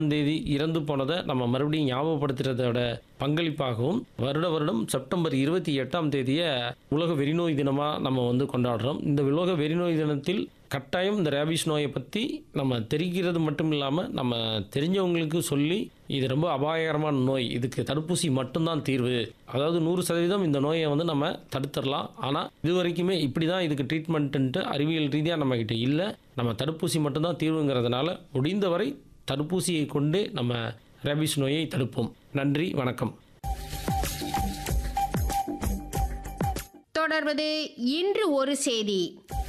தேதி இறந்து போனதை நம்ம மறுபடியும் ஞாபகப்படுத்துறதோட பங்களிப்பாகவும் வருட வருடம் செப்டம்பர் இருபத்தி எட்டாம் தேதியை உலக வெறிநோய் தினமாக நம்ம வந்து கொண்டாடுறோம் இந்த உலக வெறிநோய் தினத்தில் கட்டாயம் இந்த ரேபிஸ் நோயை பற்றி நம்ம தெரிகிறது மட்டும் இல்லாமல் நம்ம தெரிஞ்சவங்களுக்கு சொல்லி இது ரொம்ப அபாயகரமான நோய் இதுக்கு தடுப்பூசி மட்டும்தான் தீர்வு அதாவது நூறு சதவீதம் இந்த நோயை வந்து நம்ம தடுத்துடலாம் ஆனால் இது வரைக்குமே இப்படி தான் இதுக்கு ட்ரீட்மெண்ட்டுன்ட்டு அறிவியல் ரீதியாக நம்மக்கிட்ட இல்லை நம்ம தடுப்பூசி மட்டும்தான் தீர்வுங்கிறதுனால முடிந்தவரை தடுப்பூசியை கொண்டு நம்ம ரேபிஸ் நோயை தடுப்போம் நன்றி வணக்கம் தொடர்வது இன்று ஒரு செய்தி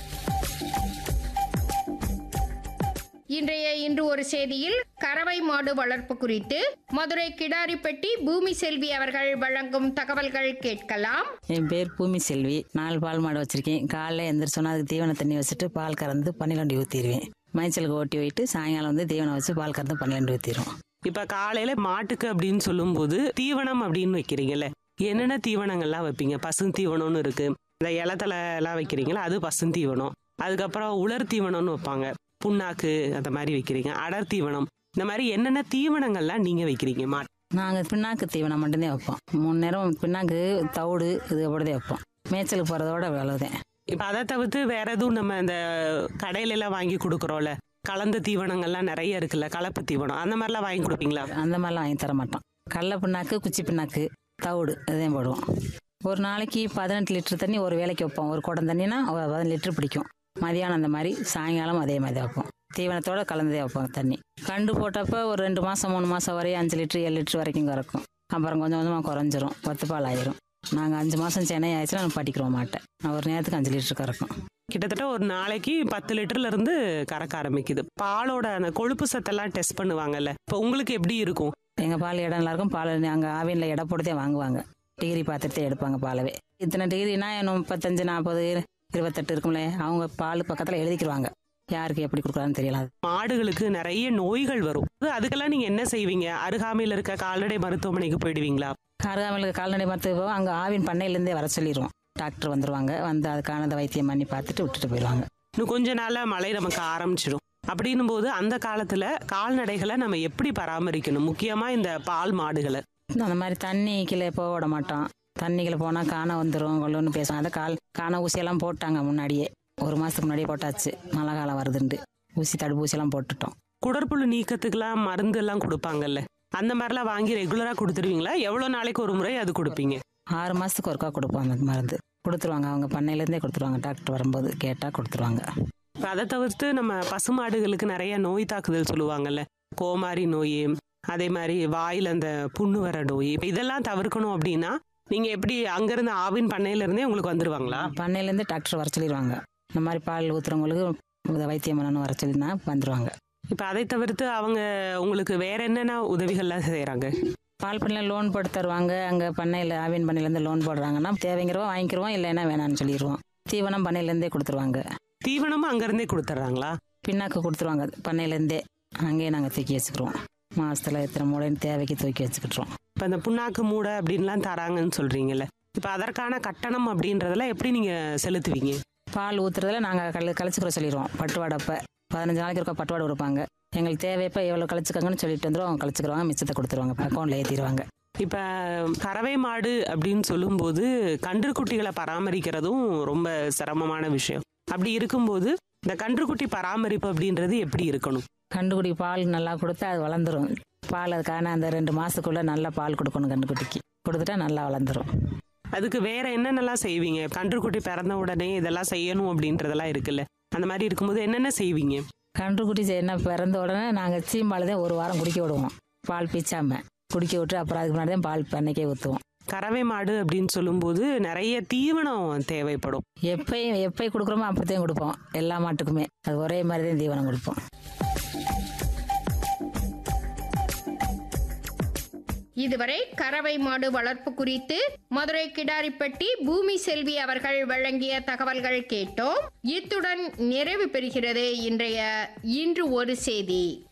இன்றைய இன்று ஒரு செய்தியில் கறவை மாடு வளர்ப்பு குறித்து மதுரை கிடாரிப்பட்டி பூமி செல்வி அவர்கள் வழங்கும் தகவல்கள் கேட்கலாம் என் பேர் பூமி செல்வி நாலு பால் மாடு வச்சிருக்கேன் காலைல எந்திரிச்சோன்னா அதுக்கு தீவன தண்ணி வச்சுட்டு பால் கறந்து பன்னிரெண்டு ஊற்றிடுவேன் மேய்ச்சலுக்கு ஓட்டி போயிட்டு சாயங்காலம் வந்து தீவனம் வச்சு பால் கறந்து பன்னிரெண்டு ஊற்றிடுவோம் இப்ப காலையில மாட்டுக்கு அப்படின்னு சொல்லும்போது தீவனம் அப்படின்னு வைக்கிறீங்கல்ல என்னென்ன தீவனங்கள்லாம் வைப்பீங்க பசும் தீவனம்னு இருக்கு இந்த இலத்தலை எல்லாம் வைக்கிறீங்களா அது பசும் தீவனம் அதுக்கப்புறம் உலர் தீவனம்னு வைப்பாங்க புண்ணாக்கு அந்த மாதிரி வைக்கிறீங்க அடர் தீவனம் இந்த மாதிரி என்னென்ன தீவனங்கள்லாம் நீங்க வைக்கிறீங்க மாட்டு நாங்கள் பின்னாக்கு தீவனம் மட்டும்தான் வைப்போம் மூணு நேரம் பின்னாக்கு தவிடு இது அப்படிதான் வைப்போம் மேய்ச்சலுக்கு போகிறதோட அவ்வளோதான் இப்ப அதை தவிர்த்து வேற எதுவும் நம்ம இந்த கடையில எல்லாம் வாங்கி கொடுக்குறோம்ல கலந்த தீவனங்கள்லாம் நிறைய இருக்குல்ல கலப்பு தீவனம் அந்த மாதிரிலாம் வாங்கி கொடுப்பீங்களா அந்த மாதிரிலாம் வாங்கி தர மாட்டோம் கடல பின்னாக்கு குச்சி பின்னாக்கு தவிடு இதையும் போடுவோம் ஒரு நாளைக்கு பதினெட்டு லிட்டர் தண்ணி ஒரு வேலைக்கு வைப்போம் ஒரு குடம் தண்ணினா ஒரு பதினெட்டு லிட்டர் பிடிக்கும் மதியானம் அந்த மாதிரி சாயங்காலம் அதே மாதிரி தான் வைப்போம் தீவனத்தோட கலந்தே வைப்போம் தண்ணி கண்டு போட்டப்ப ஒரு ரெண்டு மாதம் மூணு மாதம் வரையும் அஞ்சு லிட்டர் ஏழு லிட்டர் வரைக்கும் கறக்கும் அப்புறம் கொஞ்சம் கொஞ்சமாக குறைஞ்சிரும் பத்து பால் ஆயிரும் நாங்கள் அஞ்சு மாதம் சென்னை ஆயிடுச்சுன்னா நம்ம பட்டிக்கிறோம் மாட்டேன் ஒரு நேரத்துக்கு அஞ்சு லிட்டர் கறக்கும் கிட்டத்தட்ட ஒரு நாளைக்கு பத்து லிட்டர்ல இருந்து கறக்க ஆரம்பிக்குது பாலோட அந்த கொழுப்பு சத்தெல்லாம் டெஸ்ட் பண்ணுவாங்கல்ல இப்போ உங்களுக்கு எப்படி இருக்கும் எங்கள் பால் இடம் நல்லா இருக்கும் பால் அங்கே ஆவினில் எடை போட்டுதே வாங்குவாங்க டிகிரி பார்த்துட்டு எடுப்பாங்க பாலவே இத்தனை டிகிரினா இன்னும் முப்பத்தஞ்சு நாற்பது இருபத்தெட்டு இருக்கும்ல அவங்க பால் பக்கத்தில் எழுதிக்கிடுவாங்க யாருக்கு எப்படி கொடுக்குறான்னு தெரியல அது. மாடுகளுக்கு நிறைய நோய்கள் வரும் அதுக்கெல்லாம் நீங்க என்ன செய்வீங்க அருகாமையில் இருக்க கால்நடை மருத்துவமனைக்கு போயிடுவீங்களா அருகாமையில் கால்நடை மருத்துவம் அங்கே ஆவின் பண்ணையிலேருந்தே வர சொல்லிடுவோம் டாக்டர் வந்துருவாங்க வந்து அதுக்கான அந்த வைத்தியம் பண்ணி பார்த்துட்டு விட்டுட்டு போயிடுவாங்க இன்னும் கொஞ்ச நாள்ல மழை நமக்கு ஆரம்பிச்சிடும் அப்படின்னும் போது அந்த காலத்துல கால்நடைகளை நம்ம எப்படி பராமரிக்கணும் முக்கியமா இந்த பால் மாடுகளை அந்த மாதிரி தண்ணி கீழே போக விட மாட்டோம் தண்ணிக்குள்ள போனால் காண வந்துடும் கொள்ளுன்னு பேசுவோம் அதை கால் காண ஊசியெல்லாம் போட்டாங்க முன்னாடியே ஒரு மாதத்துக்கு முன்னாடியே போட்டாச்சு மழை காலம் வருதுண்டு ஊசி தடுப்பூசியெல்லாம் போட்டுட்டோம் குடற்புழு நீக்கத்துக்கெல்லாம் மருந்து எல்லாம் கொடுப்பாங்கல்ல அந்த மாதிரிலாம் வாங்கி ரெகுலரா கொடுத்துருவீங்களா எவ்வளவு நாளைக்கு ஒரு முறை அது கொடுப்பீங்க ஆறு மாதத்துக்கு ஒருக்கா கொடுப்போம் அந்த மருந்து கொடுத்துருவாங்க அவங்க பண்ணையிலேருந்தே கொடுத்துருவாங்க டாக்டர் வரும்போது கேட்டால் கொடுத்துருவாங்க இப்ப அதை தவிர்த்து நம்ம பசுமாடுகளுக்கு நிறைய நோய் தாக்குதல் சொல்லுவாங்கல்ல கோமாரி நோய் அதே மாதிரி வாயில அந்த புண்ணு வர நோய் இப்ப இதெல்லாம் தவிர்க்கணும் அப்படின்னா நீங்க எப்படி அங்கிருந்து ஆவின் பண்ணையில இருந்தே உங்களுக்கு வந்துருவாங்களா பண்ணையிலேருந்தே டாக்டர் வர சொல்லிடுவாங்க இந்த மாதிரி பால் ஊற்றுறவங்களுக்கு இதை வைத்தியம் பண்ணணும் வர சொல்லினா வந்துடுவாங்க இப்ப அதை தவிர்த்து அவங்க உங்களுக்கு வேற என்னென்ன உதவிகள்லாம் செய்யறாங்க பால் பண்ணையில் லோன் போட்டு தருவாங்க அங்கே பண்ணையில் ஆவின் பண்ணையிலேருந்து லோன் போடுறாங்கன்னா தேவைங்கிறவோ வாங்கிக்கிறோம் இல்லைன்னா வேணாம்னு சொல்லிடுவோம் தீவனம் பண்ணையிலேருந்தே கொடுத்துருவாங்க தீவனமும் அங்கிருந்தே கொடுத்துட்றாங்களா பின்னாக்கு கொடுத்துருவாங்க பண்ணையிலேருந்தே அங்கேயே நாங்கள் தூக்கி வச்சுக்கிறோம் மாதத்தில் எத்தனை மூடைன்னு தேவைக்கு தூக்கி வச்சுக்கிட்டுறோம் இப்ப இந்த புண்ணாக்கு மூடை அப்படின்லாம் தராங்கன்னு சொல்றீங்கல்ல இப்ப அதற்கான கட்டணம் அப்படின்றதெல்லாம் எப்படி நீங்க செலுத்துவீங்க பால் ஊற்றுறதுல நாங்கள் கழி கழிச்சுக்கிற சொல்லிடுவோம் பட்டுவாடப்போ பதினஞ்சு நாளைக்கு இருக்க பட்டுவாடு கொடுப்பாங்க எங்களுக்கு தேவையப்போ எவ்வளோ கழிச்சுக்கங்கன்னு சொல்லிட்டு வந்துடும் அவங்க கழிச்சுக்கிறவாங்க மிச்சத்தை கொடுத்துருவாங்க அக்கௌண்ட்டில் ஏற்றிடுவாங்க இப்ப கறவை மாடு அப்படின்னு சொல்லும்போது கன்றுக்குட்டிகளை பராமரிக்கிறதும் ரொம்ப சிரமமான விஷயம் அப்படி இருக்கும்போது இந்த கன்றுக்குட்டி பராமரிப்பு அப்படின்றது எப்படி இருக்கணும் கண்டுக்குடி பால் நல்லா கொடுத்தா அது வளர்ந்துரும் பால் அதுக்கான அந்த ரெண்டு மாதத்துக்குள்ளே நல்லா பால் கொடுக்கணும் கண்டுக்குட்டிக்கு கொடுத்துட்டா நல்லா வளர்ந்துரும் அதுக்கு வேற என்னென்னலாம் செய்வீங்க கன்றுக்குட்டி பிறந்த உடனே இதெல்லாம் செய்யணும் அப்படின்றதெல்லாம் இருக்குல்ல அந்த மாதிரி இருக்கும்போது என்னென்ன செய்வீங்க கன்றுக்குட்டி என்ன பிறந்த உடனே நாங்கள் சீம்பால் தான் ஒரு வாரம் குடிக்க விடுவோம் பால் பீச்சாம குடிக்க விட்டு அப்புறம் அதுக்கு முன்னாடி தான் பால் பண்ணைக்கே ஊற்றுவோம் கறவை மாடு அப்படின்னு சொல்லும்போது நிறைய தீவனம் தேவைப்படும் எப்பயும் எப்போ கொடுக்குறோமோ அப்பத்தையும் கொடுப்போம் எல்லா மாட்டுக்குமே அது ஒரே மாதிரி தான் தீவனம் கொடுப்போம் இதுவரை கறவை மாடு வளர்ப்பு குறித்து மதுரை கிடாரிப்பட்டி பூமி செல்வி அவர்கள் வழங்கிய தகவல்கள் கேட்டோம் இத்துடன் நிறைவு பெறுகிறது இன்றைய இன்று ஒரு செய்தி